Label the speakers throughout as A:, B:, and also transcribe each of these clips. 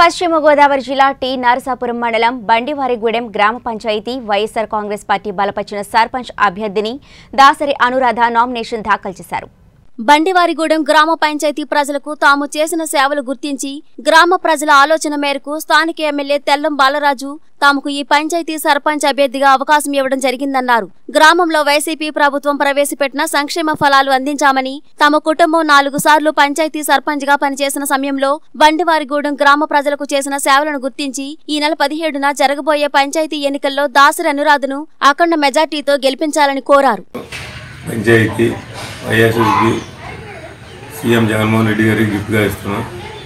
A: పశ్చిమ గోదావరి జిల్లా టి నరసాపురం మండలం బండివారిగూడెం గ్రామ పంచాయతీ వైఎస్సార్ కాంగ్రెస్ పార్టీ బలపరిచిన సర్పంచ్ అభ్యర్థిని దాసరి అనురాధ నామినేషన్ దాఖలు చేశారు
B: బండివారిగూడెం గ్రామ పంచాయతీ ప్రజలకు తాము చేసిన సేవలు గుర్తించి గ్రామ ప్రజల ఆలోచన మేరకు స్థానిక ఎమ్మెల్యే తెల్లం బాలరాజు తమకు ఈ పంచాయతీ సర్పంచ్ అభ్యర్థిగా అవకాశం ఇవ్వడం జరిగిందన్నారు గ్రామంలో వైసీపీ ప్రభుత్వం ప్రవేశపెట్టిన సంక్షేమ ఫలాలు అందించామని తమ కుటుంబం నాలుగు సార్లు పంచాయతీ సర్పంచ్ గా పనిచేసిన సమయంలో బండివారిగూడెం గ్రామ ప్రజలకు చేసిన సేవలను గుర్తించి ఈ నెల పదిహేడున జరగబోయే పంచాయతీ ఎన్నికల్లో దాసరి అనురాధను అఖండ మెజార్టీతో గెలిపించాలని కోరారు
C: పంచాయతీ వైఎస్ఎస్కి సీఎం జగన్మోహన్ రెడ్డి గారికి గిఫ్ట్గా ఇస్తున్నాం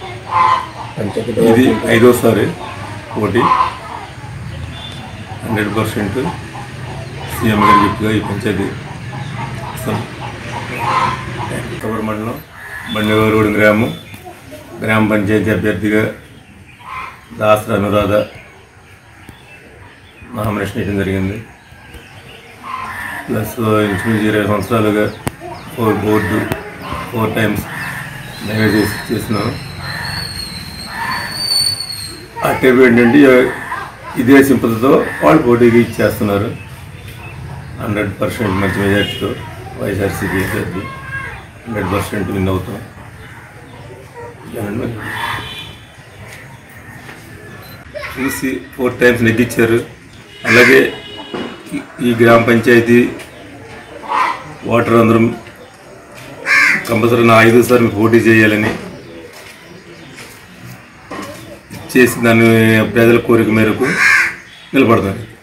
C: ఇది ఐదోసారి పోటీ హండ్రెడ్ పర్సెంట్ సీఎం గారి గిఫ్ట్గా ఈ పంచాయతీ ఇస్తున్నాం కబర్ మండలం బండివారిగూడెం గ్రామం గ్రామ పంచాయతీ అభ్యర్థిగా దాసర అనురాధ నామినేషన్ వేయడం జరిగింది ప్లస్ ఇంచుమించు ఇరవై సంవత్సరాలుగా four board four times manage చేసి చేస్తున్నాను ఆ టైప్ ఏంటంటే ఇదే సింపతితో వాళ్ళు పోటీకి ఇచ్చేస్తున్నారు హండ్రెడ్ పర్సెంట్ మంచి మెజార్టీతో వైఎస్ఆర్సీపీ అభ్యర్థి హండ్రెడ్ పర్సెంట్ విన్ అవుతాం జగన్ మరి. చూసి ఫోర్ టైమ్స్ నెగ్గించారు అలాగే ఈ- ఈ గ్రామ పంచాయతీ వాటర్ అందరం కంపల్సరీ నా ఐదు సార్ మీకు పోటీ చేయాలని చేసి దాని ప్రజల కోరిక మేరకు నిలబడతాను